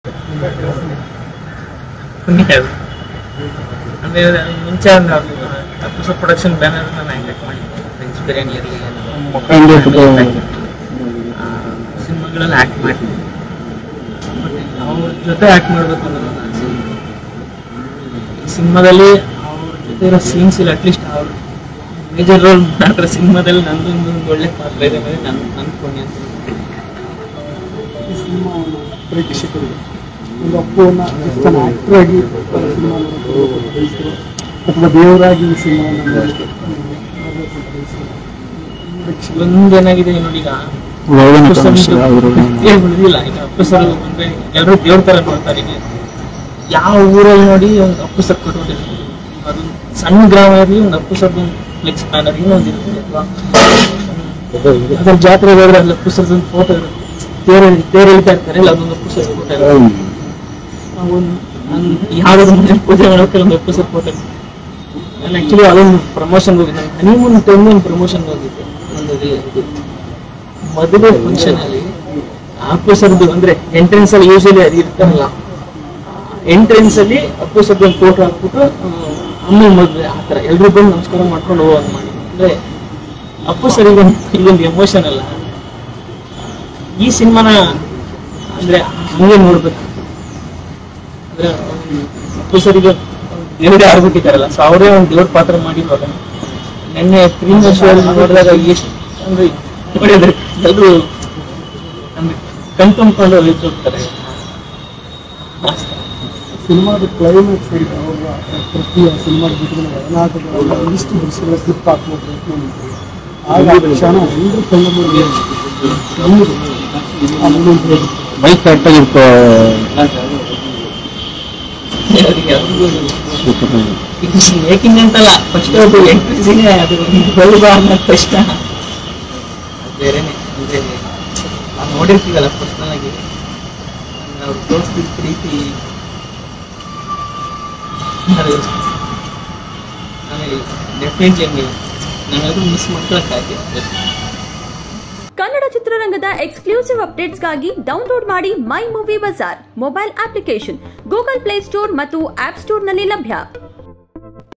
ಪುಣ್ಯ ಅದು. ಅಂದ್ರೆ ಮುಂಚೆ ಒಂದು ತಪ್ಪಿಸೋ ಪ್ರೊಡಕ್ಷನ್ ಬ್ಯಾನರ್ ನಾನು ಆ್ಯಕ್ಟ್ ಮಾಡಿದ್ದೆ ಫ್ರೆಂಡ್ಸ್ ಬಿರಿಯಾನಿ ಇರಲಿ ಸಿನಿಮಾಗಳಲ್ಲಿ ಆ್ಯಕ್ಟ್ ಮಾಡಿದ್ದೆ ಬಟ್ ಅವ್ರ ಜೊತೆ ಆ್ಯಕ್ಟ್ ಮಾಡಬೇಕು ಅನ್ನೋದು ನನ್ನ ಆಸೆ ಈ ಸಿನಿಮಾದಲ್ಲಿ ಅವ್ರ ಜೊತೆ ಇರೋ ಸೀನ್ಸ್ ಇಲ್ಲ ಅಟ್ಲೀಸ್ಟ್ ಅವ್ರ ಮೇಜರ್ ರೋಲ್ ಮಾಡಿರೋ ಸಿನಿಮಾದಲ್ಲಿ ನಂದೊಂದು ಒಂದು ಒಳ್ಳೆ ಪಾತ್ರ ಇದೆ ಮೇಲೆ ನನ್ನ ನನ್ನ ಪುಣ್ಯ ಅಂತ ಈ ಸಿನಿಮಾವನ್ನು ಪ್ರೇಕ್ಷಕರಿಗೆ ಒಂದು ಅಪ್ಪುವನ್ನ ಹೆಚ್ಚಿನ ಆಕ್ಟರ್ ಆಗಿ ಸಿನಿಮಾ ಬಯಸಿದ್ರು ಅಥವಾ ದೇವರಾಗಿ ಈ ಸಿನಿಮಾವನ್ನು ನೋಡ್ಬೇಕು ಅಂತ ಬಯಸಿದ್ರು. ಪ್ರೇಕ್ಷಕರು ಒಂದೇನಾಗಿದೆ ನೋಡಿ ಈಗ ಅಪ್ಪು ಸರ್ದು ವ್ಯಕ್ತಿಯೇ ಉಳಿದಿಲ್ಲ ಈಗ ಅಪ್ಪು ಸರ್ ಅಂದ್ರೆ ಎಲ್ಲರೂ ದೇವ್ರ ತರ ನೋಡ್ತಾರೆ ಈಗ ಯಾವ ಊರಲ್ಲಿ ನೋಡಿ ಒಂದು ಅಪ್ಪು ಸರ್ ಕೊಟ್ಟಿರ್ತಾರೆ ಅದು ಸಣ್ಣ ಗ್ರಾಮ ಇರಲಿ ಒಂದು ಅಪ್ಪು ಸರ್ದು ಫ್ಲೆಕ್ಸ್ ಬ್ಯಾನರ್ ಇನ್ನೊಂದು ಇರುತ್ತೆ ಅಥವಾ ಅದ್ರ ಜಾತ್ರೆ ಹೋದ್ರೆ ಅಲ್ಲಿ ಅಪ್ಪು ಸರ್ದು ಒಂದು ಫೋಟೋ ಇರುತ್ತೆ ತೇರ ತೇರು ಎಳಿತಾ ಇರ್ತಾರೆ ಇಲ್ಲ ಅದೊಂದು ಅಪ್ಪು ಸರ್ ಫೋಟೋ ಇರುತ್ತೆ ಒಂದು ಯಾವ್ದಾದ್ರು ಮನೆ ಪೂಜೆ ಮಾಡೋಕೆ ಒಂದು ಅಪ್ಪು ಸರ್ ಫೋಟೋ ಇರುತ್ತೆ ನಾನು ಆಕ್ಚುಲಿ ಅದೊಂದು ಪ್ರಮೋಷನ್ ಹೋಗಿದ್ದೆ ನಾನು ಹನಿಮೂನ್ ಟೈಮ್ ಒಂದು ಪ್ರಮೋಷನ್ ಹೋಗಿದ್ದೆ ಒಂದು ರಿ- ಇದು ಮದುವೆ ಫಂಕ್ಷನ್ ಅಲ್ಲಿ ಅಪ್ಪು ಸರ್ದು ಅಂದ್ರೆ ಎಂಟ್ರೆನ್ಸ್ ಅಲ್ಲಿ ಯೂಶಲಿ ಅದು ಇರ್ತಾರಲ್ಲ ಎಂಟ್ರೆನ್ಸ್ ಅಲ್ಲಿ ಅಪ್ಪು ಸರ್ದು ಒಂದು ಫೋಟೋ ಹಾಕ್ಬಿಟ್ಟು ಅಮ್ಮ ಮದುವೆ ಆ ಥರ ಎಲ್ರು ಬಂದು ನಮಸ್ಕಾರ ಮಾಡ್ಕೊಂಡು ಹೋಗೋದು ಮಾಡಿ ಅಂದ್ರೆ ಅಪ್ಪು ಸರ್ ಇದೊಂದು ಇದೊಂದು ಎಮೋಷನ್ ಅಲ್ಲ ಈ ಸಿನಿಮಾನ ಅಂದ್ರೆ ಹಂಗೆ ನೋಡ್ಬೇಕು ಅಂದ್ರೆ ಅಪ್ಪು ಸರಿಗೆ ದೇವರೇ ಆಗ್ಬಿಟ್ಟಿದ್ದಾರಲ್ಲ ಸೊ ಅವರೇ ಒಂದು ದೇವ್ರ ಪಾತ್ರ ಮಾಡಿರುವಾಗ ನಿನ್ನೆ ಕ್ರೀಮ್ ಶೋ ನೋಡಿದಾಗ ಎಷ್ಟು ಅಂದ್ರೆ ನೋಡಿದ್ರೆ ಎಲ್ಲರೂ ಅಂದ್ರೆ ಕಣ್ ತುಂಬ್ಕೊಂಡು ಹೋಗ್ತಾರೆ ಸಿನಿಮಾದ ಕ್ಲೈಮ್ಯಾಕ್ಸ್ ಅಂತ ಅವಾಗ ಪ್ರತಿ ಸಿನಿಮಾದ ಬಿಟ್ಟರೆ ಒಳನಾಟದ ಒಂದಿಷ್ಟು ದೃಶ್ಯಗಳ ಕ್ಲಿಪ್ ಹಾಕುವ ಪ್ರಯತ್ನ ಮಾಡಿದ್ವಿ ಆಗ ಆ ಕ್ಷಣ ಎಲ್ಲರೂ ಕಣ್ಣು ಮುಂದೆ ನಮ್ಮದು ಆ moment ಹೇಗಿತ್ತು? ಬೈಕ್ ಕರೆಕ್ಟಾಗಿ ಇರ್ಕೋ ಮೇಕಿಂಗ್ ಅಂತಲ್ಲ ಫಸ್ಟ್ ಅದು ಎಂಟ್ರೆನ್ಸಿಗೆ ಅದು ಬಲ್ಬ ಅನ್ನೋ ಕಷ್ಟ ಅದು ಬೇರೆನೆ ಅಂದ್ರೆ ನಾವು ನೋಡಿರ್ತೀವಲ್ಲ ಪರ್ಸನಲ್ ಆಗಿ ನಾವು ತೋರಿಸ್ತಿದ್ದ ಪ್ರೀತಿ ಅದು ಆಮೇಲೆ ಡೆಫಿನೆಟ್ಲಿ ನಾನು ಅದು ಮಿಸ್ ಮಾಡ್ಕೊಳಕ್ಕಾಗಿಲ್ಲ ಕನ್ನಡ ಚಿತ್ರರಂಗದ ಎಕ್ಸ್ಕ್ಲೂಸಿವ್ ಅಪ್ಡೇಟ್ಸ್ಗಾಗಿ ಡೌನ್ಲೋಡ್ ಮಾಡಿ my movie bazaar mobile application Google play store ಮತ್ತು ಆಪ್ ಸ್ಟೋರ್ನಲ್ಲಿ ಲಭ್ಯ